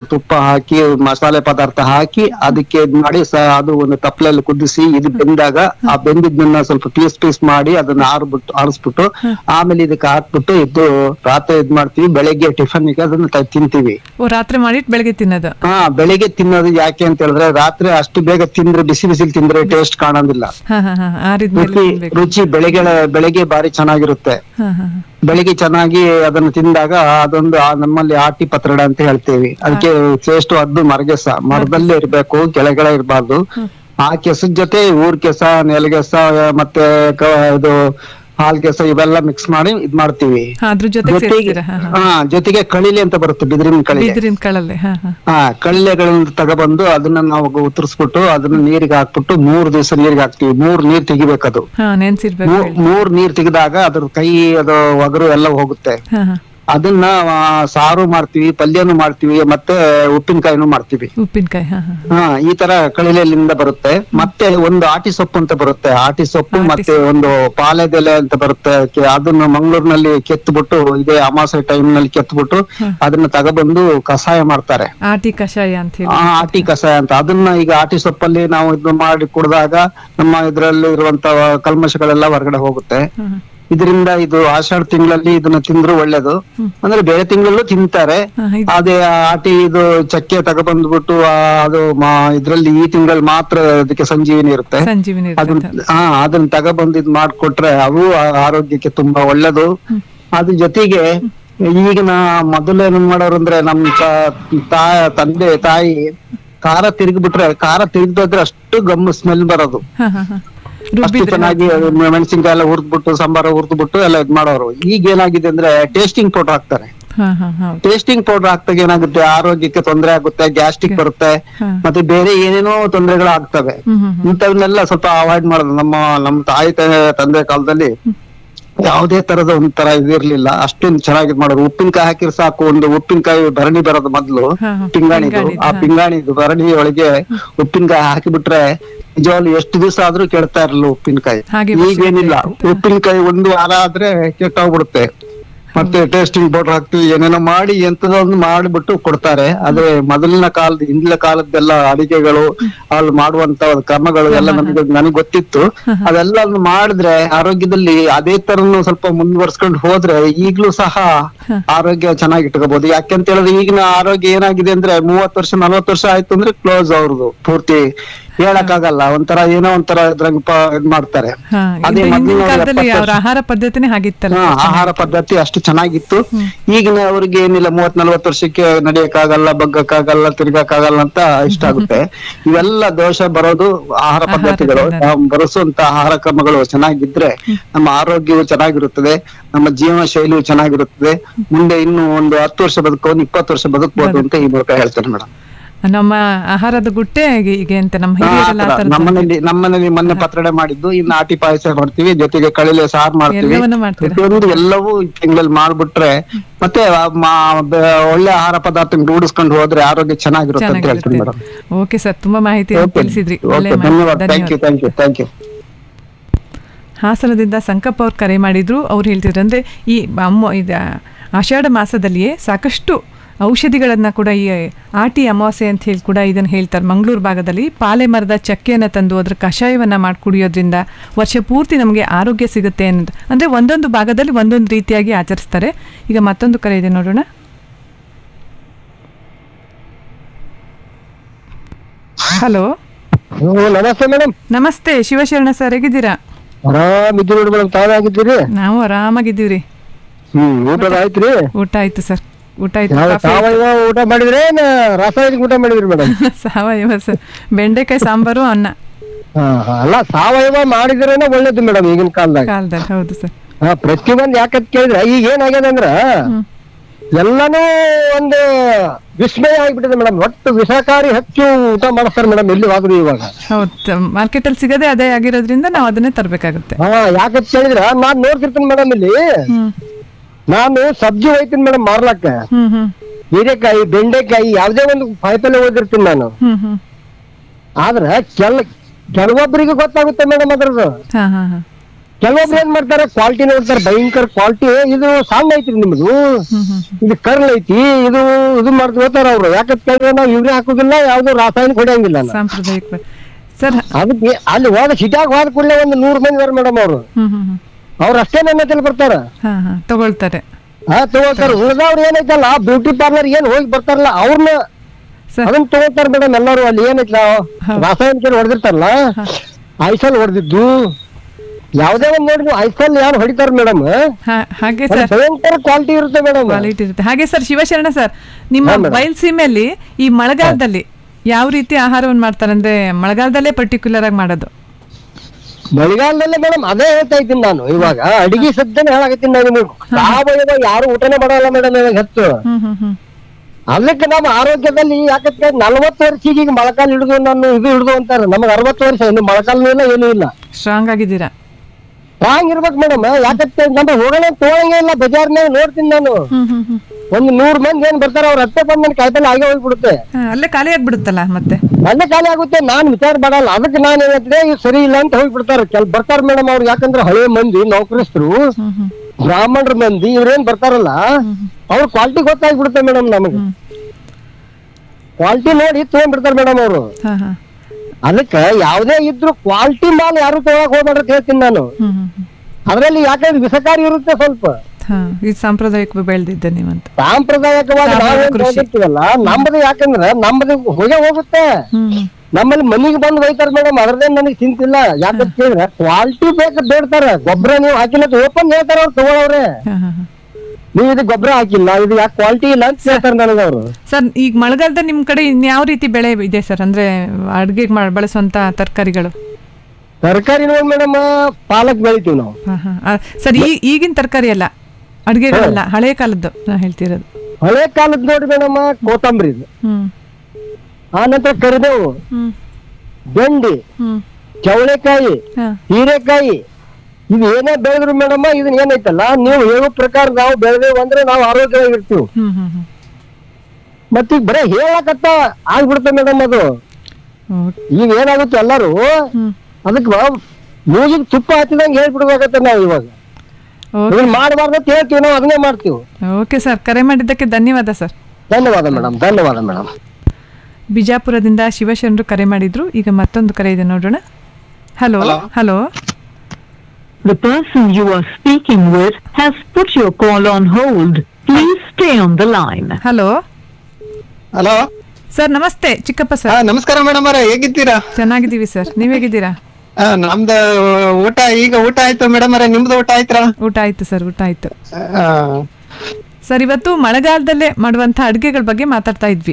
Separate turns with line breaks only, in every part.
ತುಪ್ಪ ಹಾಕಿ ಮಸಾಲೆ ಪದಾರ್ಥ ಹಾಕಿ ಅದಕ್ಕೆ ಇದ್ ಮಾಡಿ ಸ ಅದು ಒಂದು ತಪ್ಪಲಲ್ಲಿ ಕುದಿಸಿ ಇದು ಬೆಂದಾಗ ಆ ಬೆಂದಿದ್ದನ್ನ ಸ್ವಲ್ಪ ಪೀಸ್ ಪೀಸ್ ಮಾಡಿ ಅದನ್ನ ಆರ್ಬಿಟ್ಟು ಆರಿಸ್ಬಿಟ್ಟು ಆಮೇಲೆ ಇದಕ್ಕೆ ಹಾಕ್ಬಿಟ್ಟು ಇದು ರಾತ್ರಿ ಇದ್ ಮಾಡ್ತೀವಿ ಬೆಳಗ್ಗೆ ಟಿಫನ್ಗೆ ಅದನ್ನ ತ- ತಿಂತೀವಿ
ಓ ರಾತ್ರಿ ಮಾಡಿಟ್ಟು ಬೆಳಗ್ಗೆ ತಿನ್ನೋದು
ಹಾ ಬೆಳಿಗ್ಗೆ ತಿನ್ನೋದು ಯಾಕೆ ಅಂತ ಹೇಳಿದ್ರೆ ರಾತ್ರಿ ಅಷ್ಟು ಬೇಗ ತಿಂದ್ರೆ ಬಿಸಿ ಬಿಸಿಲ್ ತಿಂದ್ರೆ ಟೇಸ್ಟ್ ಕಾಣೋದಿಲ್ಲ
ಹಾ ಹಾ ಹಾ ಆರಿದ್ಮೇಲೆ
ರುಚಿ
ತಿನ್ಬೇಕು
ರುಚಿ ಬೆಳಿಗ್ಗೆ ಬೆಳಿಗ್ಗೆ ಬಾರಿ ಚೆನ್ನಾಗಿರುತ್ತೆ
ಹಾ ಹಾ ಹಾ.
ಬೆಳಿಗ್ಗೆ ಚೆನ್ನಾಗಿ ಅದನ್ನು ತಿಂದಾಗ ಅದೊಂದು ಆ ನಮ್ಮಲ್ಲಿ ಆಟಿ ಪತ್ರಡ ಅಂತ ಹೇಳ್ತೀವಿ ಅದಕ್ಕೆ ಶ್ರೇಷ್ಠ ಅದು ಮರಗೆಸ ಮರದಲ್ಲೇ ಇರ್ಬೇಕು ಕೆಳಗಡೆ ಇರಬಾರ್ದು ಆ ಕೆಸದ ಜೊತೆ ಊರ್ ಕೆಸ ನೆಲಗೆಸ ಮತ್ತೆ ಕ- ಇದು ಹಾಲ್ ಕೆಸ ಇವೆಲ್ಲ ಮಿಕ್ಸ್ ಮಾಡಿ ಇದ್ ಮಾಡ್ತೀವಿ
ಹಾ, ಅದ್ರ ಜೊತೆ
ಜೊತೆಗೆ
ಸೇರಿಸ್ತೀರಾ ಹಾ ಹಾ
ಹಾ ಜೊತೆಗೆ ಕಳಿಲೆ ಅಂತ ಬರುತ್ತೆ ಬಿದಿರಿನ ಕಳಿಲೆ
ಬಿದಿರಿನ ಕಳಲೆ ಹಾ ಹಾ
ಹಾ ಕಳಿಲೆಗಳನ್ನ ತಗೊಬಂದು ಅದನ್ನ ನಾವು ಉತ್ತರಿಸ್ಬಿಟ್ಟು ಅದನ್ನ ನೀರಿಗೆ ಹಾಕ್ಬಿಟ್ಟು ಮೂರ್ ದಿವಸ ನೀರಿಗೆ ಹಾಕ್ತಿವಿ ಮೂರ್ ನೀರ್ ತೆಗಿಬೇಕದು
ಹಾ ನೆನ್ಸಿರ್ಬೇಕು
ಮೂ- ಮೂರ್ ನೀರ್ ತೆಗೆದಾಗ ಅದ್ರ ಕೈ ಅದು ಒಗರು ಎಲ್ಲ ಹೋಗುತ್ತೆ
ಹಾ ಹಾ
ಅದನ್ನ ಆ, ಸಾರು ಮಾಡ್ತೀವಿ ಪಲ್ಯನು ಮಾಡ್ತೀವಿ ಮತ್ತೆ ಉಪ್ಪಿನಕಾಯಿನೂ ಮಾಡ್ತೀವಿ
ಉಪ್ಪಿನಕಾಯಿ ಹಾ ಹಾ
ಹಾ ಈ ತರ ಕಳಿಲೆಲಿಂದ ಬರುತ್ತೆ ಮತ್ತೆ ಒಂದು ಆಟಿ ಸೊಪ್ಪು ಅಂತ ಬರುತ್ತೆ ಆಟಿ ಸೊಪ್ಪು
ಆಟಿ
ಮತ್ತೆ ಒಂದು ಪಾಲೆದೆಲೆ ಅಂತ ಬರುತ್ತೆ ಕೆ- ಅದನ್ನ ಮಂಗಳೂರಿನಲ್ಲಿ ಕೆತ್ತಬಿಟ್ಟು ಇದೇ ಅಮಾವಾಸ್ಯೆ ಟೈಮ್ ನಲ್ಲಿ ಕೆತ್ತಬಿಟ್ಟು ಅದನ್ನ ತಗೊಬಂದು ಕಷಾಯ ಮಾಡ್ತಾರೆ
ಆಟಿ ಕಷಾಯ ಅಂತ ಹೇಳಿ
ಆ ಆಟಿ ಕಷಾಯ ಅಂತ ಅದನ್ನ ಈಗ ಆಟಿ ಸೊಪ್ಪಲ್ಲಿ ನಾವು ಇದನ್ನ ಮಾಡಿ ಕುಡಿದಾಗ ನಮ್ಮ ಇದ್ರಲ್ಲಿ ಇರುವಂತ ಕಲ್ಮಶಗಳೆಲ್ಲ ಹೊರಗಡೆ ಹೋಗುತ್ತೆ
ಹಾ, ಹಾ.
ಇದರಿಂದ ಇದು ಆಷಾಢ ತಿಂಗಳಲ್ಲಿ ಇದನ್ನ ತಿಂದ್ರು ಒಳ್ಳೇದು ಅಂದ್ರೆ ಬೇರೆ ತಿಂಗಳಲ್ಲೂ ತಿಂತಾರೆ
ಹಾ, ಇದು-
ಅದೇ ಆ ಆಟಿ ಇದು ಚಕ್ಕೆ ತಗೊಬಂದ್ಬಿಟ್ಟು ಆ ಅದು ಮಾ- ಇದ್ರಲ್ಲಿ ಈ ತಿಂಗಳಲ್ಲಿ ಮಾತ್ರ ಅದಕ್ಕೆ ಸಂಜೀವಿನಿ ಇರುತ್ತೆ
ಸಂಜೀವಿನಿ
ಅದನ್ನ
ಇರ್ತದೆ
ಹಾ ಅದನ್ನ ತಗೊಬಂದ್ ಇದ್ ಮಾಡ್ಕೊಟ್ರೆ ಅವು ಆ- ಆರೋಗ್ಯಕ್ಕೆ ತುಂಬಾ ಒಳ್ಳೇದು ಅದ್ರ ಜೊತೆಗೆ ಈಗಿನ ಮೊದಲು ಏನ್ ಮಾಡೋರು ಅಂದ್ರೆ ನಮ್ ತ- ತಾ- ತಂದೆ ತಾಯಿ ಖಾರ ತಿರುಗ್ಬಿಟ್ರೆ ಖಾರ ತಿರುಗ್ದೋದ್ರೆ ಅಷ್ಟು ಗಮ್ಮು ಸ್ಮೆಲ್ ಬರೋದು
ಹಾ ಹಾ ಹಾ
ಅಷ್ಟು
ರುಬ್ಬಿದ್ರೆ
ಚೆನ್ನಾಗಿ ಮೆಣಸಿನ್ಕಾಯಿ ಎಲ್ಲ ಹುರ್ದ್ಬಿಟ್ಟು ಸಾಂಬಾರ ಹುರ್ದ್ಬಿಟ್ಟು ಎಲ್ಲ ಇದ್ ಮಾಡೋರು ಈಗ ಏನಾಗಿದೆ ಅಂದ್ರೆ ಟೇಸ್ಟಿಂಗ್ ಪೌಡರ್ ಹಾಕ್ತಾರೆ
ಹಾ ಹಾ ಹಾ
ಟೇಸ್ಟಿಂಗ್ ಪೌಡರ್ ಹಾಕ್ದಾಗ ಏನಾಗುತ್ತೆ ಆರೋಗ್ಯಕ್ಕೆ ತೊಂದರೆ ಆಗುತ್ತೆ ಗ್ಯಾಸ್ಟ್ರಿಕ್ ಬರುತ್ತೆ
ಹಾ.
ಮತ್ತೆ ಬೇರೆ ಏನೇನೋ ತೊಂದರೆಗಳು ಆಗ್ತವೆ
ಹ್ಮ್ ಹ್ಮ್ ಹ್ಮ್.
ಇಂಥವನ್ನೆಲ್ಲ ಸ್ವಲ್ಪ ಅವಾಯ್ಡ್ ಮಾಡೋದು ನಮ್ಮ ನಮ್ಮ ತಾಯಿ ತ- ತಂದೆ ಕಾಲದಲ್ಲಿ ಯಾವುದೇ ತರದ ಒಂಥರ ಇದಿರ್ಲಿಲ್ಲ ಅಷ್ಟೊಂದು ಚೆನ್ನಾಗಿ ಮಾಡೋರು ಉಪ್ಪಿನಕಾಯಿ ಹಾಕಿದ್ರೆ ಸಾಕು ಒಂದು ಉಪ್ಪಿನಕಾಯಿ ಭರಣಿ ಬರೋದು ಮೊದ್ಲು
ಹಾ, ಹಾ.
ಪಿಂಗಾಣಿದು
ಪಿಂಗಾಣಿದು,
ಆ
ಹಾ.
ಪಿಂಗಾಣಿದು ಭರಣಿ ಒಳಗೆ ಉಪ್ಪಿನಕಾಯಿ ಹಾಕಿಬಿಟ್ರೆ ನಿಜವಾಗ್ಲು ಎಷ್ಟು ದಿವಸ ಆದ್ರೂ ಕೆಡ್ತಾ ಇರಲ್ಲ ಉಪ್ಪಿನಕಾಯಿ
ಹಾಗೆ ವರ್ಷ
ಈಗೇನಿಲ್ಲ
ಇರುತ್ತೆ.
ಉಪ್ಪಿನಕಾಯಿ ಒಂದು ವಾರ ಆದ್ರೆ ಕೆಟ್ಟೋಗ್ಬಿಡುತ್ತೆ ಮತ್ತೆ ಟೇಸ್ಟಿಂಗ್ ಪೌಡರ್ ಹಾಕ್ತಿವಿ ಏನೇನೋ ಮಾಡಿ ಎಂತದೊಂದು ಮಾಡಿಬಿಟ್ಟು ಕೊಡ್ತಾರೆ ಆದ್ರೆ ಮೊದಲಿನ ಕಾಲದ ಹಿಂದಿನ ಕಾಲದ್ದೆಲ್ಲ ಅಡಿಗೆಗಳು ಅಲ್ಲಿ ಮಾಡುವಂತ ಕ್ರಮಗಳು ಎಲ್ಲ ನಮಗೆ ನನಗೆ ಗೊತ್ತಿತ್ತು ಅದೆಲ್ಲ ಮಾಡಿದ್ರೆ ಆರೋಗ್ಯದಲ್ಲಿ ಅದೇ ತರನು ಸ್ವಲ್ಪ ಮುಂದುವರ್ಸ್ಕೊಂಡು ಹೋದ್ರೆ ಈಗ್ಲೂ ಸಹ ಆರೋಗ್ಯ ಚೆನ್ನಾಗಿ ಇಟ್ಕೋಬಹುದು ಯಾಕೆಂತ ಹೇಳಿದ್ರೆ ಈಗಿನ ಆರೋಗ್ಯ ಏನಾಗಿದೆ ಅಂದ್ರೆ ಮೂವತ್ ವರ್ಷ ನಲ್ವತ್ ವರ್ಷ ಆಯ್ತು ಅಂದ್ರೆ ಕ್ಲೋಸ್ ಅವ್ರದ್ದು ಪೂರ್ತಿ ಹೇಳಕ್ಕಾಗಲ್ಲ ಒಂಥರ ಏನೋ ಒಂಥರ ಇದ್ರಂಗ್ ಪ- ಇದ್ ಮಾಡ್ತಾರೆ
ಹಾ
ಅದೇ
ಇದು ಹಿಂದಿನ
ಮೊದ್ಲಿನ
ಕಾಲದಲ್ಲಿ
ಎಪ್ಪತ್ತು
ಅವ್ರ ಆಹಾರ ಪದ್ಧತಿನೇ ಹಾಗಿತ್ತಲ್ಲ
ಹಾ, ಆಹಾರ ಪದ್ಧತಿ ಅಷ್ಟು ಚೆನ್ನಾಗಿತ್ತು ಈಗಿನ ಅವ್ರಿಗೆ ಏನಿಲ್ಲ ಮೂವತ್ ನಲ್ವತ್ ವರ್ಷಕ್ಕೆ ನಡೆಯಕ್ಕಾಗಲ್ಲ ಬಗ್ಗಕ್ಕಾಗಲ್ಲ ತಿರ್ಗಕ್ಕಾಗಲ್ಲ ಅಂತ ಇಷ್ಟ ಆಗುತ್ತೆ ಇವೆಲ್ಲ ದೋಷ ಬರೋದು ಆಹಾರ ಪದ್ಧತಿಗಳು
ಪದ್ಧತಿ.
ನಾವು ಬಳಸುವಂತ ಆಹಾರ ಕ್ರಮಗಳು ಚೆನ್ನಾಗಿದ್ರೆ ನಮ್ಮ ಆರೋಗ್ಯವು ಚೆನ್ನಾಗಿರುತ್ತದೆ ನಮ್ಮ ಜೀವನ ಶೈಲಿಯು ಚೆನ್ನಾಗಿರುತ್ತದೆ ಮುಂದೆ ಇನ್ನು ಒಂದು ಹತ್ತು ವರ್ಷ ಬದುಕೋದು ಇಪ್ಪತ್ತು ವರ್ಷ ಬದುಕಬಹುದು ಅಂತ ಈ ಮೂಲಕ ಹೇಳ್ತೇನೆ ಮೇಡಮ್
ನಮ್ಮ ಆಹಾರದ ಗುಟ್ಟೆ ಹೀಗೆ ಹೀಗೆ ಅಂತ ನಮ್ಮ ಹಿರಿಯರೆಲ್ಲ ಆ ಥರದ್ದು
ನಮ್ಮನೇಲಿ ನಮ್ಮನೇಲಿ ಮೊನ್ನೆ ಪತ್ರೊಡೆ ಮಾಡಿದ್ದು ಇನ್ನು ಆಟಿ ಪಾಯಸ ಮಾಡ್ತೀವಿ ಜೊತೆಗೆ ಕಳಿಲೆ ಸಾರು ಮಾಡ್ತೀವಿ
ಎಲ್ಲವನ್ನೂ ಮಾಡ್ತೀರಾ?
ಪ್ರತಿಯೊಂದು ಎಲ್ಲವೂ ಈ ತಿಂಗಳಲ್ಲಿ ಮಾಡ್ಬಿಟ್ರೆ ಮತ್ತೆ ಆ ಮಾ- ಬ- ಒಳ್ಳೆ ಆಹಾರ ಪದಾರ್ಥ ರೂಢಿಸ್ಕೊಂಡು ಹೋದ್ರೆ ಆರೋಗ್ಯ ಚೆನ್ನಾಗಿರುತ್ತೆ ಅಂತ ಹೇಳ್ತೀನಿ ಮೇಡಮ್
ಚೆನ್ನಾಗಿರುತ್ತೆ ಓಕೆ ಸರ್ ತುಂಬಾ ಮಾಹಿತಿ ತಿಳಿಸಿದ್ರಿ ಒಳ್ಳೆ
ಓಕೆ
ಮಾಹಿತಿ.
ಧನ್ಯವಾದ ಥ್ಯಾಂಕ್ ಯು
ಧನ್ಯವಾದ
ಥ್ಯಾಂಕ್ ಯು ಥ್ಯಾಂಕ್ ಯು
ಹಾಸನದಿಂದ ಸಂಕಪ್ಪ ಅವ್ರು ಕರೆ ಮಾಡಿದ್ರು ಅವ್ರು ಹೇಳ್ತಿದ್ರು ಅಂದರೆ ಈ ಅಮ್ಮ ಇದು ಆಷಾಢ ಮಾಸದಲ್ಲಿಯೇ ಸಾಕಷ್ಟು ಔಷಧಿಗಳನ್ನು ಕೂಡ ಈ ಆಟಿ ಅಮಾವಾಸ್ಯೆ ಅಂತ ಹೇಳಿ ಕೂಡ ಇದನ್ನು ಹೇಳ್ತಾರೆ ಮಂಗಳೂರು ಭಾಗದಲ್ಲಿ ಪಾಲೆ ಮರದ ಚಕ್ಕೆಯನ್ನು ತಂದು ಅದರ ಕಷಾಯವನ್ನು ಮಾಡಿ ಕುಡಿಯೋದ್ರಿಂದ ವರ್ಷ ಪೂರ್ತಿ ನಮಗೆ ಆರೋಗ್ಯ ಸಿಗುತ್ತೆ ಅನ್ನೋದು ಅಂದರೆ ಒಂದೊಂದು ಭಾಗದಲ್ಲಿ ಒಂದೊಂದು ರೀತಿಯಾಗಿ ಆಚರಿಸ್ತಾರೆ ಈಗ ಮತ್ತೊಂದು ಕರೆ ಇದೆ ನೋಡೋಣ ಹಲೋ
ನಮಸ್ತೆ ಮೇಡಮ್
ನಮಸ್ತೆ ಶಿವಶರಣ ಸರ್ ಹೇಗಿದ್ದೀರಾ
ಆರಾಮಿದ್ದೀರಿ ನೋಡಿ ಮೇಡಮ್ ತಾವಾಗಿದ್ದೀರಿ
ನಾವು ಆರಾಮಾಗಿದ್ದೀವ್ರಿ
ಹ್ಮ್ ಊಟದ ಆಯ್ತ್ರಿ
ಊಟ ಆಯ್ತು ಸರ್ ಊಟ ಆಯ್ತು
ಯಾವ
ಕಾಫಿ
ಸಾವಯವ ಊಟ ಮಾಡಿದ್ರೆ ರಾಸಾಯನಿಕ ಊಟ ಮಾಡಿದ್ರಿ ಮೇಡಮ್
ಸಾವಯವ ಸರ್ ಬೆಂಡೆಕಾಯಿ ಸಾಂಬಾರು ಅನ್ನ
ಅಲ್ಲ ಸಾವಯವ ಮಾಡಿದ್ರೇನೆ ಒಳ್ಳೇದು ಮೇಡಮ್ ಈಗಿನ ಕಾಲದಾಗ
ಕಾಲದಲ್ಲಿ ಹೌದು ಸರ್
ಹಾ ಪ್ರತಿಯೊಂದು ಯಾಕಂತ ಕೇಳಿದ್ರೆ ಈಗ ಏನಾಗ್ಯದ ಅಂದ್ರ ಎಲ್ಲಾನು ಒಂದು ವಿಸ್ಮಯ ಆಗ್ಬಿಟ್ಟಿದೆ ಮೇಡಮ್ ಒಟ್ಟು ವಿಷಕಾರಿ ಹೆಚ್ಚು ಊಟ ಮಾಡಿಸ್ತಾರೆ ಮೇಡಮ್ ಎಲ್ಲಿ ಹೋಗುದು ಇವಾಗ
ಹೌದು ಮಾರ್ಕೆಟಲ್ಲಿ ಸಿಗದೆ ಅದೇ ಆಗಿರೋದ್ರಿಂದ ನಾವು ಅದನ್ನೇ ತರಬೇಕಾಗುತ್ತೆ
ಹಾ ಯಾಕಂತ ಕೇಳಿದ್ರ ನಾನ್ ನೋಡ್ತಿರ್ತೀನಿ ಮೇಡಮ್ ಇಲ್ಲಿ
ಹ್ಮ್
ನಾನು ಸಬ್ಜಿ ಹೋಯ್ತೀನಿ ಮೇಡಮ್ ಮಾರ್ಲಕ್ಕ
ಹ್ಮ್ ಹ್ಮ್
ಹೀರೆಕಾಯಿ ಬೆಂಡೆಕಾಯಿ ಯಾವ್ದೇ ಒಂದು ಕಾಯಿಪಲ್ಲೆ ಓದಿರ್ತೀನಿ ನಾನು
ಹ್ಮ್ ಹ್ಮ್
ಆದ್ರೆ ಕೆಲ ಕೆಲವೊಬ್ಬರಿಗೆ ಗೊತ್ತಾಗುತ್ತೆ ಮೇಡಮ್ ಅದ್ರದ್ದು
ಹಾ ಹಾ ಹಾ
ಕೆಲವೊಬ್ರು ಏನ್ ಮಾಡ್ತಾರೆ ಕ್ವಾಲಿಟಿ ನೋಡ್ತಾರೆ ಭಯಂಕರ ಕ್ವಾಲಿಟಿ ಇದು ಸಣ್ಣ ಐತ್ರಿ ನಿಮ್ದು
ಹ್ಮ್ ಹ್ಮ್
ಇದು ಕರ್ಲ್ ಐತಿ ಇದು ಇದು ಮಾಡ್ತಾ ಹೋಗ್ತಾರ ಅವ್ರು ಯಾಕಂತ ಕೇಳಿದ್ರೆ ನಾವು ಯೂರಿಯಾ ಹಾಕುದಿಲ್ಲ ಯಾವ್ದು ರಾಸಾಯನಿಕ ಹೊಡೆಯಂಗಿಲ್ಲ ನಾವು.
ಸಾಂಪ್ರದಾಯಿಕ ಬೆ- ಸರ್
ಅದಕ್ಕೆ ಅಲ್ಲಿ ಹೋದ ಸಿಟ್ಯಾಗ ಹೋದ ಕೂಡಲೇ ಒಂದು ನೂರ್ ಮಂದಿ ಇದಾರೆ ಮೇಡಮ್ ಅವರು
ಹ್ಮ್ ಹ್ಮ್ ಹ್ಮ್
ಅವ್ರು ಅಷ್ಟೇ ನನ್ನ ಹತ್ರ ಬರ್ತಾರ
ಹಾ ಹಾ ತಗೊಳ್ತಾರೆ
ಹಾ ತಗೋತಾರ ಉಳಿದವ್ರು ಏನೈತಲ್ಲ ಬ್ಯೂಟಿ ಪಾರ್ಲರ್ ಏನ್ ಹೋಗಿ ಬರ್ತಾರಲ್ಲ ಅವ್ರನ್ನ
ಸರ್
ಅದನ್ನ ತಗೋತಾರ ಮೇಡಮ್ ಎಲ್ಲರೂ ಅಲ್ಲಿ ಏನೈತಲ್ಲ ರಾಸಾಯನಿಕ ಹೊಡೆದಿರ್ತಾರಲ್ಲ ಐಸಲ್ ಹೊಡೆದಿದ್ದು ಯಾವ್ದೇ ಒಂದ್ ನೋಡಿ ನೀವು ಐಸಲ್ ಯಾರು ಹೊಡಿತಾರ ಮೇಡಮ್
ಹಾ- ಹಾಗೆ ಸರ್
ಭಯಂಕರ ಕ್ವಾಲಿಟಿ ಇರುತ್ತೆ ಮೇಡಮ್
ಕ್ವಾಲಿಟಿ ಇರುತ್ತೆ ಹಾಗೆ ಸರ್ ಶಿವಶರಣ ಸರ್ ನಿಮ್ಮ
ಹಾ, madam.
ಬಯಲ್ಸೀಮೆಯಲ್ಲಿ ಈ ಮಳೆಗಾಲದಲ್ಲಿ ಯಾವ ರೀತಿ ಆಹಾರವನ್ನು ಮಾಡ್ತಾರೆ ಅಂದ್ರೆ ಮಳೆಗಾಲದಲ್ಲೇ ಪರ್ಟಿಕ್ಯುಲರ್ ಆಗಿ ಮಾಡೋದು
ಮಳೆಗಾಲದಲ್ಲೇ ಮೇಡಮ್ ಅದೇ ಹೇಳ್ತಾ ಇದ್ದೀನಿ ನಾನು ಇವಾಗ ಅಡಿಗೆ ಸದ್ಯನೇ ಹೇಳಾಕತ್ತೀನಿ ನಾನು ನಿಮಗೆ ಸಾವಯವ ಯಾರು ಊಟನೇ ಮಾಡಲ್ಲ ಮೇಡಮ್ ಇವಾಗ ಹೆಚ್ಚು
ಹ್ಮ್ ಹ್ಮ್ ಹ್ಮ್
ಅದಕ್ಕೆ ನಮ್ಮ ಆರೋಗ್ಯದಲ್ಲಿ ಯಾಕಂದ್ರೆ ನಲವತ್ತು ವರ್ಷಕ್ಕೆ ಈಗ ಮೊಳಕಾಲ್ ಹಿಡಿದು ನಾನು ಇದು ಹಿಡಿದು ಅಂತಾರೆ ನಮಗೆ ಅರವತ್ತು ವರ್ಷ ಇನ್ನು ಮೊಳಕಾಲ್ನೂ ಇಲ್ಲ ಏನೂ ಇಲ್ಲ
ಸ್ಟ್ರಾಂಗ್ ಆಗಿದ್ದೀರಾ
ಸ್ಟ್ರಾಂಗ್ ಇರ್ಬೇಕು ಮೇಡಮ್ ಯಾಕಂದ್ರೆ ನಮ್ಮ ಹೋಗೋಣ ತೋಳಂಗೆ ಇಲ್ಲ ಬಜಾರ್ನಾಗ ನೋಡ್ತೀನಿ ನಾನು
ಹ್ಮ್ ಹ್ಮ್ ಹ್ಮ್
ಒಂದು ನೂರ್ ಮಂದಿ ಏನ್ ಬರ್ತಾರ ಅವ್ರ ಹತ್ತೆ ಬಂದ್ ನನ್ ಕಾಯ್ತಲ್ಲ ಹಾಗೆ ಹೋಗ್ಬಿಡುತ್ತೆ
ಹಾ, ಅಲ್ಲೇ ಖಾಲಿ ಆಗ್ಬಿಡುತ್ತಲ್ಲ ಮತ್ತೆ
ಅಲ್ಲೇ ಖಾಲಿ ಆಗುತ್ತೆ ನಾನ್ ವಿಚಾರ ಮಾಡಲ್ಲ ಅದಕ್ಕೆ ನಾನು ಏನಂದ್ರೆ ಇದು ಸರಿ ಇಲ್ಲ ಅಂತ ಹೋಗ್ಬಿಡ್ತಾರೆ ಕೆಲ್ ಬರ್ತಾರ ಮೇಡಮ್ ಅವ್ರು ಯಾಕಂದ್ರೆ ಹಳೆ ಮಂದಿ ನೌಕರಸ್ಥರು
ಹ್ಮ್ ಹ್ಮ್
ಬ್ರಾಹ್ಮಣರ ಮಂದಿ ಇವ್ರೇನ್ ಬರ್ತಾರಲ್ಲ ಅವ್ರ ಕ್ವಾಲಿಟಿ ಗೊತ್ತಾಗ್ಬಿಡುತ್ತೆ ಮೇಡಮ್ ನಮಗೆ ಕ್ವಾಲಿಟಿ ನೋಡಿ ತಗೊಂಡ್ಬಿಡ್ತಾರೆ ಮೇಡಮ್ ಅವರು
ಹಾ ಹಾ
ಅದಕ್ಕೆ ಯಾವ್ದೇ ಇದ್ರು ಕ್ವಾಲಿಟಿ ಮಾಲ್ ಯಾರು ತಗೊಳಕ್ ಹೋಗ್ಬೇಡ್ರಿ ಅಂತ ಹೇಳ್ತೀನಿ ನಾನು
ಹ್ಮ್ ಹ್ಮ್ ಹ್ಮ್
ಅದ್ರಲ್ಲಿ ಯಾಕಂದ್ರೆ ವಿಷಕಾರಿ ಇರುತ್ತೆ ಸ್ವಲ್ಪ
ಹಾ ಇದು ಸಾಂಪ್ರದಾಯಿಕ ಬೆಳೆದಿದ್ದೆ ನೀವಂತ
ಸಾಂಪ್ರದಾಯಿಕವಾಗಿ
ಸಾವಯವ
ನಾವೇನ್
ಕೃಷಿ.
ಬೆಳೆದಿರ್ತೀವಲ್ಲ ನಮ್ಮದು ಯಾಕಂದ್ರೆ ನಮ್ಮದು ಹೋಗೇ ಹೋಗುತ್ತೆ
ಹ್ಮ್ ಹ್ಮ್
ನಮ್ಮಲ್ಲಿ ಮನಿಗೆ ಬಂದು ಒಯ್ತಾರ ಮೇಡಮ್ ಅದ್ರದೇ ನನಗೆ ಚಿಂತಿಲ್ಲ ಯಾಕಂತ ಕೇಳಿದ್ರೆ ಕ್ವಾಲಿಟಿ ಬೇಕು ಬೇಡ್ತಾರ ಗೊಬ್ಬರ ನೀವು ಹಾಕಿಲ್ಲ ಓಪನ್ ಹೇಳ್ತಾರ ಅವ್ರು ತಗೊಳವ್ರೆ
ಹಾ ಹಾ ಹಾ
ನೀವು ಇದು ಗೊಬ್ಬರ ಹಾಕಿಲ್ಲ ಇದು ಯಾಕೆ ಕ್ವಾಲಿಟಿ ಇಲ್ಲ ಅಂತ ಹೇಳ್ತಾರೆ ನನಗೆ ಅವರು
ಸರ್ ಈಗ ಮಳೆಗಾಲದಲ್ಲಿ ನಿಮ್ಮ ಕಡೆ ಇನ್ಯಾವ ರೀತಿ ಬೆಳೆ ಇದೆ ಸರ್ ಅಂದ್ರೆ ಅಡುಗೆಗೆ ಮಾಡಿ ಬಳಸುವಂತ ತರಕಾರಿಗಳು
ತರಕಾರಿ ನೋಡಿ ಮೇಡಮ್ ಪಾಲಕ್ ಬೆಳಿತೀವಿ ನಾವು
ಹಾ ಹಾ ಆ, ಸರ್ ಈ ಈಗಿನ ತರಕಾರಿ ಅಲ್ಲ ಅಡುಗೆಗಳಲ್ಲ ಹಳೆ ಕಾಲದ್ದು ನಾ ಹೇಳ್ತಿರೋದು
ಹಳೆ ಕಾಲದ ನೋಡಿ ಮೇಡಮ್ ಕೋತಂಬರಿ ಇದು
ಹ್ಮ್
ಆ ನಂತರ ಕರಿಬೇವು
ಹ್ಮ್
ಬೆಂಡಿ
ಹ್ಮ್
ಚವಳೆಕಾಯಿ
ಹಾ
ಹೀರೆಕಾಯಿ ಇದು ಏನೇ ಬೆಳೆದ್ರು ಮೇಡಮ್ ಇದನ್ನ ಏನೈತಲ್ಲ ನೀವು ಹೇಳೋ ಪ್ರಕಾರ ನಾವು ಬೆಳೆದೇವು ಅಂದ್ರೆ ನಾವು ಆರೋಗ್ಯವಾಗಿರ್ತೀವಿ
ಹ್ಮ್ ಹ್ಮ್ ಹ್ಮ್
ಮತ್ತೆ ಈಗ ಬರೇ ಹೇಳಕತ್ತ ಆಗ್ಬಿಡುತ್ತೆ ಮೇಡಮ್ ಅದು
ಓಕೆ
ಈಗ ಏನಾಗುತ್ತೆ ಎಲ್ಲರೂ
ಹ್ಮ್
ಅದಕ್ಕೆ ಮೂಗಿಗೆ ತುಪ್ಪ ಹಚ್ಚಿದಂಗೆ ಹೇಳ್ಬಿಡ್ಬೇಕತ್ತೆ ನಾವು ಇವಾಗ
ಓಕೆ
ಇದನ್ನ ಮಾಡಬಾರ್ದು ಅಂತ ಹೇಳ್ತೀವಿ ನಾವು ಅದನ್ನೇ ಮಾಡ್ತೀವಿ
ಓಕೆ ಸರ್ ಕರೆ ಮಾಡಿದ್ದಕ್ಕೆ ಧನ್ಯವಾದ ಸರ್
ಧನ್ಯವಾದ ಮೇಡಮ್ ಧನ್ಯವಾದ ಮೇಡಮ್
ಬಿಜಾಪುರದಿಂದ ಶಿವಶರಣರು ಕರೆ ಮಾಡಿದ್ರು ಈಗ ಮತ್ತೊಂದು ಕರೆ ಇದೆ ನೋಡೋಣ hello hello
The person you are speaking with has put your call on hold. Please stay on the line.
Hello
hello
sir ನಮಸ್ತೆ ಚಿಕ್ಕಪ್ಪ
ಹಾ
ಸರ್
ನಮಸ್ಕಾರ ಮೇಡಮ್ ಅವರೇ ಹೇಗಿದ್ದೀರಾ
ಚೆನ್ನಾಗಿದ್ದೀವಿ ಸರ್ ನೀವ್ ಹೇಗಿದ್ದೀರಾ
ಆ, ನಮ್ದು ಊಟ ಈಗ ಊಟ ಆಯ್ತು ಮೇಡಮ್ ಅವರೇ ನಿಮ್ದು ಊಟ ಆಯ್ತಾ
ಊಟ ಆಯ್ತು ಸರ್ ಊಟ ಆಯ್ತು
ಆ,
ಸರ್ ಇವತ್ತು ಮಳೆಗಾಲದಲ್ಲೇ ಮಾಡುವಂತ ಅಡುಗೆಗಳ ಬಗ್ಗೆ ಮಾತಾಡ್ತಾ ಇದ್ವಿ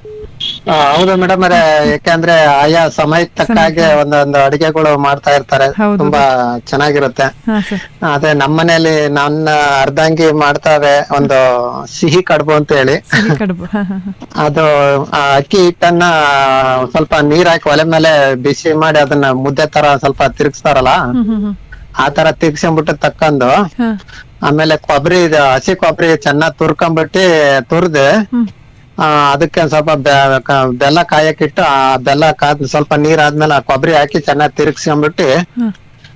ಆ, ಹೌದು ಮೇಡಮ್ ಅವರೇ ಯಾಕಂದ್ರೆ ಆಯಾ ಸಮಯಕ್ಕೆ ತಕ್ಕ ಹಾಗೆ ಒಂದೊಂದು ಅಡಿಗೆಗಳು ಮಾಡ್ತಾ ಇರ್ತಾರೆ
ಹೌದು.
ತುಂಬಾ ಚೆನ್ನಾಗಿರುತ್ತೆ
ಹಾ ಸರ್
ಅದೇ ನಮ್ಮನೇಲಿ ನನ್ನ ಅರ್ಧಂಗಿ ಮಾಡ್ತಾರೆ ಒಂದು ಸಿಹಿ ಕಡುಬು ಅಂತ ಹೇಳಿ
ಸಿಹಿ ಕಡುಬು ಹಾ ಹಾ ಹಾ.
ಅದು ಆ ಅಕ್ಕಿ ಹಿಟ್ಟನ್ನ ಸ್ವಲ್ಪ ನೀರ್ ಹಾಕಿ ಒಲೆ ಮೇಲೆ ಬಿಸಿ ಮಾಡಿ ಅದನ್ನ ಮುದ್ದೆ ತರ ಸ್ವಲ್ಪ ತಿರುಗಿಸ್ತಾರಲ್ಲ
ಹ್ಮ್ ಹ್ಮ್ ಹ್ಮ್
ಆ ತರ ತಿರ್ಗ್ಸ್ಕೊಂಡ್ಬಿಟ್ಟು ತಕ್ಕಂದು
ಹಾ
ಆಮೇಲೆ ಕೊಬ್ಬರಿ ಇದು ಹಸಿ ಕೊಬ್ಬರಿ ಚೆನ್ನಾಗ್ ತುರ್ಕೊಂಡ್ಬಿಟ್ಟು ತುರ್ದು
ಹ್ಮ್
ಆ ಅದಕ್ಕೆ ಒಂದ್ ಸ್ವಲ್ಪ ಬೆ- ಕ- ಬೆಲ್ಲ ಕಾಯಕ್ಕಿಟ್ಟು ಆ ಬೆಲ್ಲ ಕಾದ್ ಸ್ವಲ್ಪ ನೀರ್ ಆದ್ಮೇಲೆ ಆ ಕೊಬ್ಬರಿ ಹಾಕಿ ಚೆನ್ನಾಗ್ ತಿರ್ಗ್ಸ್ಕೊಂಡ್ಬಿಟ್ಟು
ಹ್ಮ್.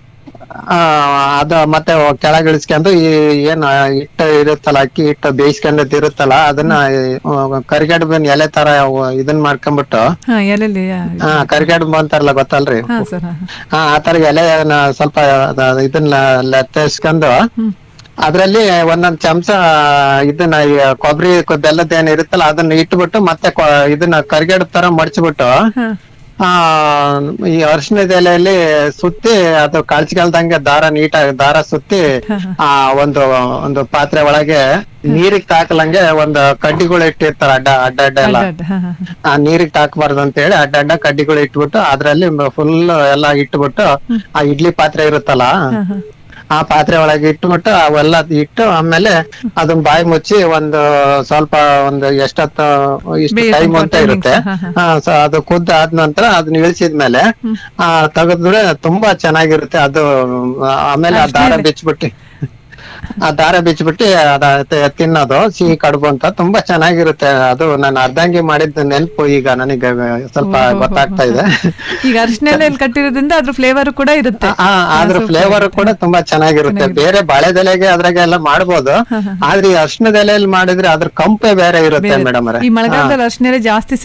ಆ ಅದ ಮತ್ತೆ ಕೆಳಗ್ ಇಳಿಸ್ಕೊಂಡು ಈ ಏನ್ ಹಿಟ್ಟು ಇರುತ್ತಲ್ಲ ಅಕ್ಕಿ ಹಿಟ್ಟು ಬೇಯಿಸ್ಕೊಂಡದ್ ಇರುತ್ತಲ್ಲ ಅದನ್ನ ಕರಿಗಡುಬಿನ ಎಲೆ ತರ ಅವು ಇದನ್ ಮಾಡ್ಕೊಂಡ್ಬಿಟ್ಟು
ಹಾ ಎಲೆಲಿ
ಹಾ ಕರಿಗಡುಬು ಅಂತಾರಲ್ಲ ಗೊತ್ತಲ್ರಿ
ಹಾ ಸರ್ ಹಾ ಹಾ.
ಹಾ ಆ ತರ ಎಲೆನ ಸ್ವಲ್ಪ ಅದ- ಇದನ್ನ ಲೆತ್ತಿಸ್ಕೊಂಡು
ಹ್ಮ್
ಅದ್ರಲ್ಲಿ ಒಂದೊಂದ್ ಚಮಚ ಇದನ್ನ ಈ ಕೊಬ್ಬರಿ ಬೆಲ್ಲದ ಏನ್ ಇರುತ್ತಲ್ಲ ಅದನ್ನ ಇಟ್ಬಿಟ್ಟು ಮತ್ತೆ ಕೊ- ಇದನ್ನ ಕರಿಗಡ ತರ ಮಡ್ಚ್ಬಿಟ್ಟು
ಹಾ
ಆ ಈ ಅರಿಶಿಣದ ಎಲೆಯಲ್ಲಿ ಸುತ್ತಿ ಅದು ಕಳ್ಚಿಗಲ್ದಂಗೆ ದಾರ ನೀಟಾಗಿ ದಾರ ಸುತ್ತಿ ಆ ಒಂದು ಒಂದು ಪಾತ್ರೆ ಒಳಗೆ ನೀರಿಗ್ ತಾಕಲಂಗೆ ಒಂದು ಕಡ್ಡಿಗಳು ಇಟ್ಟಿರ್ತಾರ ಅಡ್ಡ ಅಡ್ಡ ಅಡ್ಡ ಎಲ್ಲ
ಅಡ್ಡ, ಹಾ ಹಾ ಹಾ.
ಆ ನೀರಿಗ್ ತಾಕಬಾರ್ದು ಅಂತ ಹೇಳಿ ಅಡ್ಡ ಅಡ್ಡ ಕಡ್ಡಿಗಳು ಇಟ್ಬಿಟ್ಟು ಅದ್ರಲ್ಲಿ ಫುಲ್ ಎಲ್ಲಾ ಇಟ್ಬಿಟ್ಟು ಆ ಇಡ್ಲಿ ಪಾತ್ರೆ ಇರುತ್ತಲ್ಲ
ಹಾ ಹಾ
ಆ ಪಾತ್ರೆ ಒಳಗೆ ಇಟ್ಬಿಟ್ಟು ಅವೆಲ್ಲ ಇಟ್ಟು ಆಮೇಲೆ ಅದನ್ನ ಬಾಯಿ ಮುಚ್ಚಿ ಒಂದು ಸ್ವಲ್ಪ ಒಂದು ಎಷ್ಟೊತ್ತು ಇಷ್ಟು
ಬೇಯುತ್ತೆ
ಟೈಮ್ ಅಂತ
timings,
ಇರುತ್ತೆ
ಹಾ, ಹಾ.
ಹಾ ಸೊ ಅದು ಕುದ್ದ ಆದ ನಂತರ ಅದನ್ನ ಇಳಿಸಿದ್ಮೇಲೆ ಆ ತೆಗೆದ್ರೆ ತುಂಬಾ ಚೆನ್ನಾಗಿರುತ್ತೆ ಅದು ಆ, ಆಮೇಲೆ ಆ ದಾರ
ಅಷ್ಟ್ಮೇಲೆ?
ಬಿಚ್ಬಿಟ್ಟು
ಆ ದಾರ ಬಿಚ್ಚಿಬಿಟ್ಟು ಅದ ತ- ತಿನ್ನೋದು ಸಿಹಿ ಕಡುಬು ಅಂತ ತುಂಬಾ ಚೆನ್ನಾಗಿರುತ್ತೆ ಅದು ನಾನು ಅರ್ಧಂಗಿ ಮಾಡಿದ ನೆನಪು ಈಗ ನನಗೆ ಸ್ವಲ್ಪ ಗೊತ್ತಾಗ್ತಾ ಇದೆ
ಈಗ ಅರಿಶಿನ ಎಲೆಯಲ್ಲಿ ಕಟ್ಟಿರೋದ್ರಿಂದ ಅದ್ರ ಫ್ಲೇವರ್ ಕೂಡ ಇರುತ್ತೆ
ಆ, ಅದ್ರ ಫ್ಲೇವರ್ ಕೂಡ ತುಂಬಾ ಚೆನ್ನಾಗಿರುತ್ತೆ ಬೇರೆ ಬಾಳೆದೆಲೆಗೆ ಅದ್ರಾಗೆ ಎಲ್ಲ ಮಾಡ್ಬೋದು ಆದ್ರೆ ಈ ಅರ್ಶಿಣದ ಎಲೆಯಲ್ಲಿ ಮಾಡಿದ್ರೆ ಅದ್ರ ಕಂಪೆ ಬೇರೆ ಇರುತ್ತೆ
ಬೇರೆ.
ಮೇಡಮ್
ಈ ಮಳೆಗಾಲದಲ್ಲಿ ಅರಿಶಿನ ಎಲೆ ಜಾಸ್ತಿ